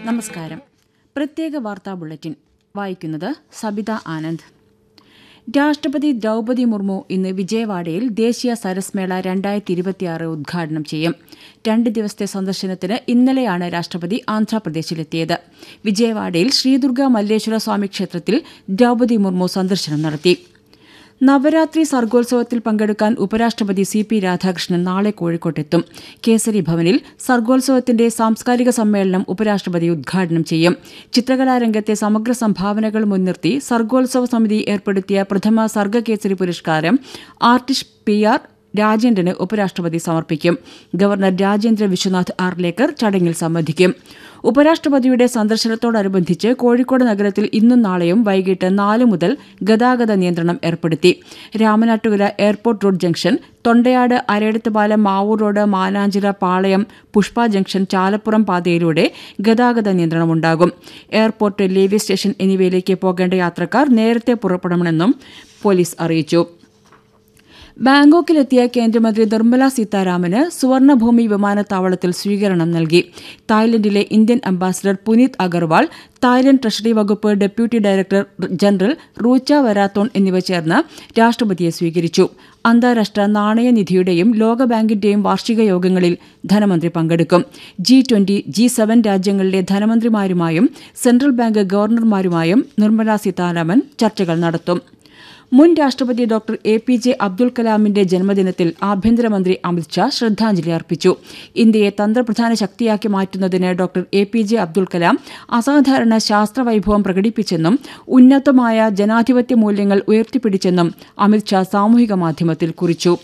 നമസ്കാരം പ്രത്യേക വാർത്താ ബുള്ളറ്റിൻ വായിക്കുന്നത് സബിത ആനന്ദ് രാഷ്ട്രപതി ദ്രൗപതി മുർമു ഇന്ന് വിജയവാഡയിൽ ദേശീയ സരസ് മേള രണ്ടായിരത്തി ഇരുപത്തിയാറ് ഉദ്ഘാടനം ചെയ്യും രണ്ട് ദിവസത്തെ സന്ദർശനത്തിന് ഇന്നലെയാണ് രാഷ്ട്രപതി ആന്ധ്രാപ്രദേശിലെത്തിയത് വിജയവാഡയിൽ ശ്രീദുർഗ മല്ലേശ്വര സ്വാമി ക്ഷേത്രത്തിൽ ദ്രൗപതി മുർമു സന്ദർശനം നടത്തി നവരാത്രി സർഗോത്സവത്തിൽ പങ്കെടുക്കാൻ ഉപരാഷ്ട്രപതി സി പി രാധാകൃഷ്ണൻ നാളെ കോഴിക്കോട്ടെത്തും കേസരി ഭവനിൽ സർഗോത്സവത്തിന്റെ സാംസ്കാരിക സമ്മേളനം ഉപരാഷ്ട്രപതി ഉദ്ഘാടനം ചെയ്യും ചിത്രകലാരംഗത്തെ സമഗ്ര സംഭാവനകൾ മുൻനിർത്തി സർഗോത്സവ സമിതി ഏർപ്പെടുത്തിയ പ്രഥമ സർഗകേസരി പുരസ്കാരം ആർട്ടിസ്റ്റ് പി ആർ രാജേന്ദ്രന് ഉപരാഷ്ട്രപതി സമർപ്പിക്കും ഗവർണർ രാജേന്ദ്ര വിശ്വനാഥ് ആർലേക്കർ ചടങ്ങിൽ സംബന്ധിക്കും ഉപരാഷ്ട്രപതിയുടെ സന്ദർശനത്തോടനുബന്ധിച്ച് കോഴിക്കോട് നഗരത്തിൽ ഇന്നും നാളെയും വൈകിട്ട് നാല് മുതൽ ഗതാഗത നിയന്ത്രണം ഏർപ്പെടുത്തി Ramanattukara airport road junction Thondayad Arayidathupalam Mavoor road Mananchira Palayam Pushpa junction Chalappuram പാതയിലൂടെ ഗതാഗത നിയന്ത്രണമുണ്ടാകും എയർപോർട്ട് റെയിൽവേ സ്റ്റേഷൻ എന്നിവയിലേക്ക് പോകേണ്ട യാത്രക്കാർ നേരത്തെ പുറപ്പെടണമെന്നും പോലീസ് അറിയിച്ചു ബാങ്കോക്കിലെത്തിയ കേന്ദ്രമന്ത്രി നിർമ്മല സീതാരാമന് സുവർണഭൂമി വിമാനത്താവളത്തിൽ സ്വീകരണം നൽകി തായ്ലൻഡിലെ Indian ambassador Puneet Agarwal Thailand treasury വകുപ്പ് ഡെപ്യൂട്ടി ഡയറക്ടർ ജനറൽ റൂച്ച വരാത്തോൺ എന്നിവ ചേർന്ന് രാഷ്ട്രപതിയെ സ്വീകരിച്ചു അന്താരാഷ്ട്ര നാണയനിധിയുടെയും ലോകബാങ്കിന്റെയും വാർഷിക യോഗങ്ങളിൽ ധനമന്ത്രി പങ്കെടുക്കും ജി ട്വന്റി ജി സെവൻ രാജ്യങ്ങളിലെ ധനമന്ത്രിമാരുമായും സെൻട്രൽ ബാങ്ക് ഗവർണർമാരുമായും നിർമ്മല സീതാരാമൻ ചർച്ചകൾ നടത്തും മുൻ രാഷ്ട്രപതി doctor A P J Abdul കലാമിന്റെ ജന്മദിനത്തിൽ ആഭ്യന്തരമന്ത്രി അമിത്ഷാ ശ്രദ്ധാഞ്ജലി അർപ്പിച്ചു ഇന്ത്യയെ തന്ത്രപ്രധാന ശക്തിയാക്കി മാറ്റുന്നതിന് doctor A P J Abdul Kalam അസാധാരണ ശാസ്ത്രവൈഭവം പ്രകടിപ്പിച്ചെന്നും ഉന്നതമായ ജനാധിപത്യ മൂല്യങ്ങൾ ഉയർത്തിപ്പിടിച്ചെന്നും അമിത്ഷാ സാമൂഹിക മാധ്യമത്തിൽ കുറിച്ചു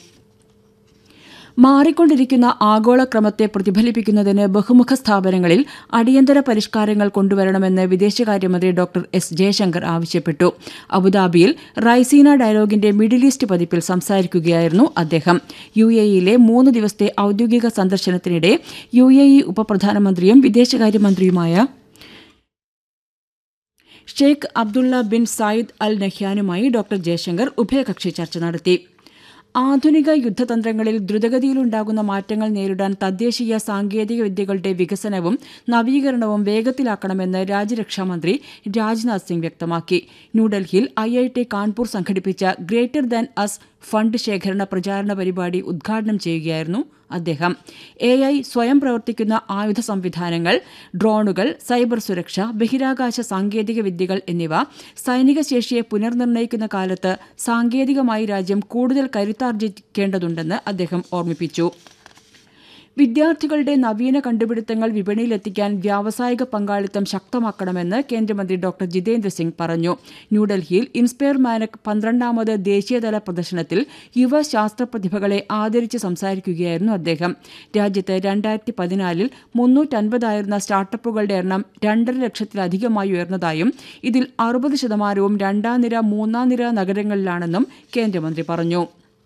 മാറിക്കൊണ്ടിരിക്കുന്ന ആഗോളക്രമത്തെ പ്രതിഫലിപ്പിക്കുന്നതിന് ബഹുമുഖ സ്ഥാപനങ്ങളിൽ അടിയന്തര പരിഷ്കാരങ്ങൾ കൊണ്ടുവരണമെന്ന് വിദേശകാര്യമന്ത്രി ഡോക്ടർ എസ് ജയശങ്കർ ആവശ്യപ്പെട്ടു അബുദാബിയിൽ റൈസീന ഡയലോഗിന്റെ മിഡിൽ ഈസ്റ്റ് പതിപ്പിൽ സംസാരിക്കുകയായിരുന്നു അദ്ദേഹം യു എ ഇയിലെ മൂന്ന് ദിവസത്തെ ഔദ്യോഗിക സന്ദർശനത്തിനിടെ യു എ ഇ ഉപപ്രധാനമന്ത്രിയും വിദേശകാര്യമന്ത്രിയുമായ Sheikh Abdullah bin Zayed Al നഹ്യാനുമായി ഡോക്ടർ ജയശങ്കർ ഉഭയകക്ഷി ചർച്ച നടത്തി ആധുനിക യുദ്ധതന്ത്രങ്ങളിൽ ദ്രുതഗതിയിലുണ്ടാകുന്ന മാറ്റങ്ങൾ നേരിടാൻ തദ്ദേശീയ സാങ്കേതിക വിദ്യകളുടെ വികസനവും നവീകരണവും വേഗത്തിലാക്കണമെന്ന് രാജ്യരക്ഷാമന്ത്രി രാജ്നാഥ് സിംഗ് വ്യക്തമാക്കി ന്യൂഡൽഹിയിൽ ഐ ഐ ടി കാൺപൂർ സംഘടിപ്പിച്ച ഗ്രേറ്റർ ദാൻ അസ് ഫണ്ട് ശേഖരണ പ്രചാരണ പരിപാടി ഉദ്ഘാടനം ചെയ്യുകയായിരുന്നു അദ്ദേഹം എ ഐ സ്വയം പ്രവർത്തിക്കുന്ന ആയുധ സംവിധാനങ്ങൾ ഡ്രോണുകൾ സൈബർ സുരക്ഷ ബഹിരാകാശ സാങ്കേതിക വിദ്യകൾ എന്നിവ സൈനിക ശേഷിയെ പുനർനിർണ്ണയിക്കുന്ന കാലത്ത് സാങ്കേതികമായി രാജ്യം കൂടുതൽ കരുത്താർജിക്കേണ്ടതുണ്ടെന്ന് അദ്ദേഹം ഓർമ്മിപ്പിച്ചു വിദ്യാർത്ഥികളുടെ നവീന കണ്ടുപിടുത്തങ്ങൾ വിപണിയിലെത്തിക്കാൻ വ്യാവസായിക പങ്കാളിത്തം ശക്തമാക്കണമെന്ന് കേന്ദ്രമന്ത്രി ഡോക്ടർ ജിതേന്ദ്ര സിംഗ് പറഞ്ഞു ന്യൂഡൽഹിയിൽ ഇൻസ്പയർ മാനക് പന്ത്രണ്ടാമത് ദേശീയതല പ്രദർശനത്തിൽ യുവ ശാസ്ത്ര പ്രതിഭകളെ ആദരിച്ച് സംസാരിക്കുകയായിരുന്നു അദ്ദേഹം രാജ്യത്ത് രണ്ടായിരത്തി പതിനാലിൽ മുന്നൂറ്റൻപതായിരുന്ന സ്റ്റാർട്ടപ്പുകളുടെ എണ്ണം രണ്ടര ലക്ഷത്തിലധികമായി ഉയർന്നതായും ഇതിൽ അറുപത് ശതമാനവും രണ്ടാം നിര മൂന്നാം നിര നഗരങ്ങളിലാണെന്നും കേന്ദ്രമന്ത്രി പറഞ്ഞു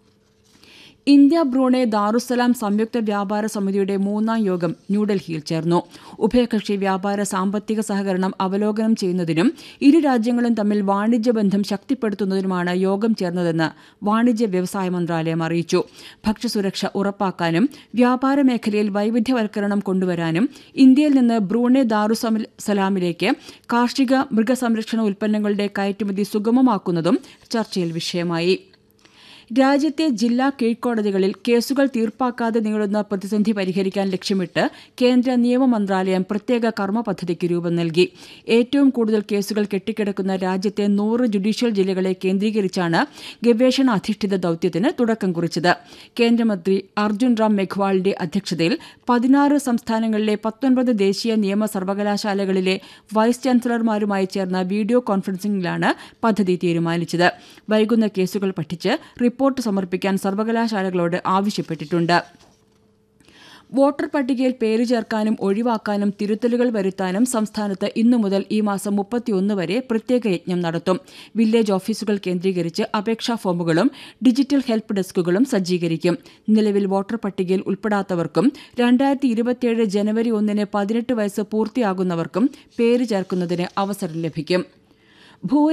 ഇന്ത്യ ബ്രൂണെ ദാറുസലാം സംയുക്ത വ്യാപാര സമിതിയുടെ മൂന്നാം യോഗം ന്യൂഡൽഹിയിൽ ചേർന്നു ഉഭയകക്ഷി വ്യാപാര സാമ്പത്തിക സഹകരണം അവലോകനം ചെയ്യുന്നതിനും ഇരു രാജ്യങ്ങളും തമ്മിൽ വാണിജ്യ ബന്ധം ശക്തിപ്പെടുത്തുന്നതിനുമാണ് യോഗം ചേർന്നതെന്ന് വാണിജ്യ വ്യവസായ മന്ത്രാലയം അറിയിച്ചു ഭക്ഷ്യസുരക്ഷ ഉറപ്പാക്കാനും വ്യാപാര മേഖലയിൽ വൈവിധ്യവൽക്കരണം കൊണ്ടുവരാനും ഇന്ത്യയിൽ നിന്ന് ബ്രൂണെ ദാറുസലാമിലേക്ക് കാർഷിക മൃഗസംരക്ഷണ ഉൽപ്പന്നങ്ങളുടെ കയറ്റുമതി സുഗമമാക്കുന്നതും ചർച്ചയിൽ വിഷയമായി രാജ്യത്തെ ജില്ലാ കീഴ്ക്കോടതികളിൽ കേസുകൾ തീർപ്പാക്കാതെ നീളുന്ന പ്രതിസന്ധി പരിഹരിക്കാൻ ലക്ഷ്യമിട്ട് കേന്ദ്ര നിയമ മന്ത്രാലയം പ്രത്യേക കർമ്മ പദ്ധതിക്ക് രൂപം നൽകി ഏറ്റവും കൂടുതൽ കേസുകൾ കെട്ടിക്കിടക്കുന്ന രാജ്യത്തെ നൂറ് ജുഡീഷ്യൽ ജില്ലകളെ കേന്ദ്രീകരിച്ചാണ് ഗവേഷണ അധിഷ്ഠിത ദൌത്യത്തിന് തുടക്കം കുറിച്ചത് കേന്ദ്രമന്ത്രി അർജുൻ റാം മെഘ്വാളിന്റെ അധ്യക്ഷതയിൽ പതിനാറ് സംസ്ഥാനങ്ങളിലെ പത്തൊൻപത് ദേശീയ നിയമ സർവകലാശാലകളിലെ വൈസ് ചാൻസലർമാരുമായി ചേർന്ന വീഡിയോ കോൺഫറൻസിംഗിലാണ് പദ്ധതി തീരുമാനിച്ചത് വൈകുന്ന കേസുകൾ പഠിച്ച് റിപ്പോർട്ട് സമർപ്പിക്കാൻ സർവകലാശാലകളോട് ആവശ്യപ്പെട്ടിട്ടുണ്ട് വോട്ടർ പട്ടികയിൽ പേര് ചേർക്കാനും ഒഴിവാക്കാനും തിരുത്തലുകൾ വരുത്താനും സംസ്ഥാനത്ത് ഇന്നു മുതൽ ഈ മാസം മുപ്പത്തിയൊന്ന് വരെ പ്രത്യേക യജ്ഞം നടത്തും വില്ലേജ് ഓഫീസുകൾ കേന്ദ്രീകരിച്ച് അപേക്ഷാ ഫോമുകളും ഡിജിറ്റൽ ഹെൽപ്പ് ഡെസ്കുകളും സജ്ജീകരിക്കും നിലവിൽ വോട്ടർ പട്ടികയിൽ ഉൾപ്പെടാത്തവർക്കും രണ്ടായിരത്തി ഇരുപത്തിയേഴ് ജനുവരി ഒന്നിന് പതിനെട്ട് വയസ്സ് പൂർത്തിയാകുന്നവർക്കും പേര് ചേർക്കുന്നതിന് അവസരം ലഭിക്കും ഭൂ